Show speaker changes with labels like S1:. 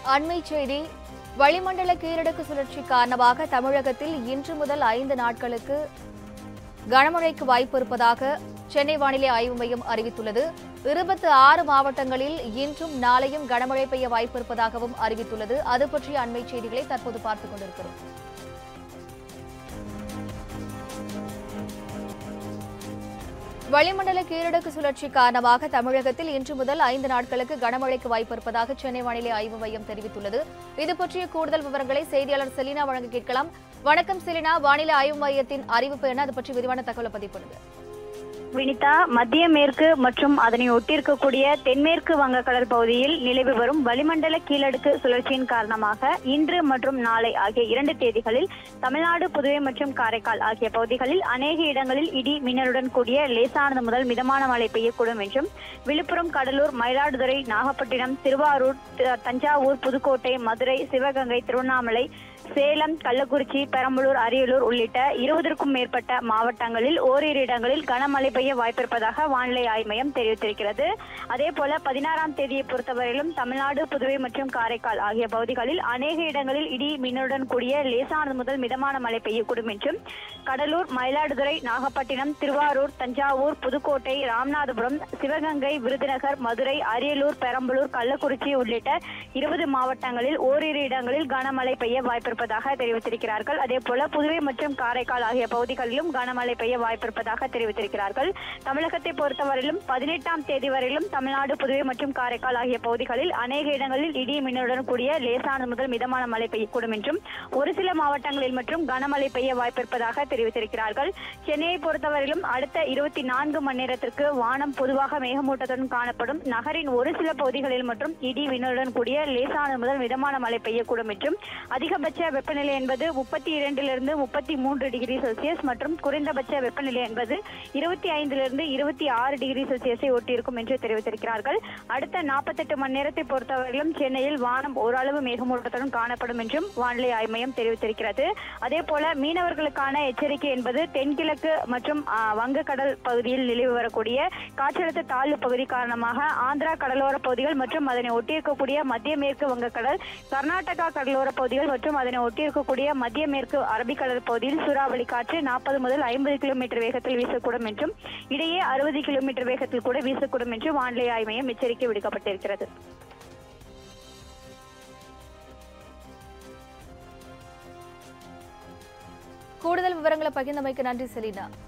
S1: அண்மை செய்தி வளிமண்டல கீழடுக்கு சுழற்சி காரணமாக தமிழகத்தில் இன்று முதல் ஐந்து நாட்களுக்கு கனமழைக்கு வாய்ப்பு இருப்பதாக சென்னை வானிலை ஆய்வு மையம் அறிவித்துள்ளது இருபத்தி ஆறு மாவட்டங்களில் இன்றும் நாளையும் கனமழை பெய்ய வாய்ப்பு இருப்பதாகவும் அறிவித்துள்ளது அது பற்றிய அண்மை செய்திகளை தற்போது பார்த்துக் கொண்டிருக்கிறோம் வளிமண்டல கீழடுக்கு சுழற்சி காரணமாக தமிழகத்தில் இன்று முதல் ஐந்து நாட்களுக்கு கனமழைக்கு வாய்ப்பு இருப்பதாக சென்னை வானிலை ஆய்வு மையம் தெரிவித்துள்ளது இது பற்றிய கூடுதல் விவரங்களை செய்தியாளர் செலினா வழங்க கேட்கலாம் வணக்கம் செலினா வானிலை ஆய்வு மையத்தின் அறிவிப்பு என்ன அது பற்றி விரிவான தகவலை பதிவு பண்ணுங்க
S2: வினிதா மத்திய மேற்கு மற்றும் அதனை ஒட்டியிருக்கக்கூடிய தென்மேற்கு வங்கக்கடல் பகுதியில் நிலவி வரும் வளிமண்டல கீழடுக்கு சுழற்சியின் காரணமாக இன்று மற்றும் நாளை ஆகிய இரண்டு தேதிகளில் தமிழ்நாடு புதுவை மற்றும் காரைக்கால் ஆகிய பகுதிகளில் அநேக இடங்களில் இடி மின்னலுடன் கூடிய லேசானது முதல் மிதமான மழை பெய்யக்கூடும் என்றும் விழுப்புரம் கடலூர் மயிலாடுதுறை நாகப்பட்டினம் திருவாரூர் த- தஞ்சாவூர் புதுக்கோட்டை மதுரை சிவகங்கை திருவண்ணாமலை சேலம் கள்ளக்குறிச்சி பெரம்பலூர் அரியலூர் உள்ளிட்ட இருபதற்கும் மேற்பட்ட மாவட்டங்களில் ஓரிரு இடங்களில் கனமழை பெய்ய வாய்ப்பிருப்பதாக வானிலை ஆய்வு மையம் தெரிவித்திருக்கிறது அதே போல பதினாறாம் தேதியை பொறுத்தவரையிலும் தமிழ்நாடு புதுவை மற்றும் காரைக்கால் ஆகிய பகுதிகளில் அநேக இடங்களில் இடி மின்னலுடன் கூடிய லேசானது முதல் மிதமான மழை பெய்யக்கூடும் என்றும் கடலூர் மயிலாடுதுறை நாகப்பட்டினம் திருவாரூர் தஞ்சாவூர் புதுக்கோட்டை ராமநாதபுரம் சிவகங்கை விருதுநகர் மதுரை அரியலூர் பெரம்பலூர் கள்ளக்குறிச்சி உள்ளிட்ட இருபது மாவட்டங்களில் ஓரிரு இடங்களில் கனமழை பெய்ய வாய்ப்பிருப்பதாக தெரிவித்திருக்கிறார்கள் அதே போல புதுவை மற்றும் காரைக்கால் ஆகிய பகுதிகளிலும் கனமழை பெய்ய வாய்ப்பிருப்பதாக தெரிவித்திருக்கிறார்கள் தமிழகத்தை பொறுத்தவரையிலும் பதினெட்டாம் தேதி வரையிலும் தமிழ்நாடு புதுவை மற்றும் காரைக்கால் ஆகிய பகுதிகளில் அநேக இடங்களில் இடி மின்னலுடன் கூடிய லேசானது முதல் மிதமான மழை பெய்யக்கூடும் என்றும் ஒரு சில மாவட்டங்களில் மற்றும் கனமழை பெய்ய வாய்ப்பிருப்பதாக தெரிவித்திருக்கிறார்கள் சென்னையை பொறுத்தவரையிலும் அடுத்த இருபத்தி நான்கு மணி நேரத்திற்கு வானம் பொதுவாக மேகமூட்டத்துடன் காணப்படும் நகரின் ஒரு சில பகுதிகளில் மற்றும் இடி மின்னலுடன் கூடிய லேசானது முதல் மிதமான மழை பெய்யக்கூடும் என்றும் அதிகபட்ச வெப்பநிலை என்பது முப்பத்தி இரண்டிலிருந்து முப்பத்தி மூன்று டிகிரி செல்சியஸ் மற்றும் குறைந்தபட்ச வெப்பநிலை என்பது இருபத்தி ஐந்திலிருந்து இருபத்தி ஆறு டிகிரி செல்சியஸை ஒட்டியிருக்கும் என்று தெரிவித்திருக்கிறார்கள் அடுத்த நாற்பத்தெட்டு மணி நேரத்தை பொறுத்தவரையிலும் சென்னையில் வானம் ஓரளவு மேகமூட்டத்துடன் காணப்படும் என்றும் வானிலை ஆய்வு மையம் தெரிவித்திருக்கிறது அதே போல மீனவர்களுக்கான எச்சரிக்கை என்பது தென்கிழக்கு மற்றும் ஆ, வங்கக்கடல் பகுதியில் நிலவி வரக்கூடிய காற்றழுத்த தாழ்வு பகுதி காரணமாக ஆந்திரா கடலோர பகுதிகள் மற்றும் அதனை ஒட்டியிருக்கக்கூடிய மத்திய மேற்கு வங்கக்கடல் கர்நாடகா கடலோர பகுதிகள் மற்றும் அதனை ஒட்டியிருக்கக்கூடிய மத்திய மேற்கு அரபிக்கடல் பகுதியில் சூறாவளி காற்று நாற்பது முதல் ஐம்பது கிலோமீட்டர் வேகத்தில் வீசக்கூடும் என்றும் இடையே அறுபது கிலோமீட்டர் வேகத்தில் கூட வீசக்கூடும் என்று வானிலை ஆய்வு மையம் எச்சரிக்கை விடுக்கப்பட்டிருக்கிறது
S1: கூடுதல் விவரங்களை பகிர்ந்தமைக்கு நன்றி செலினா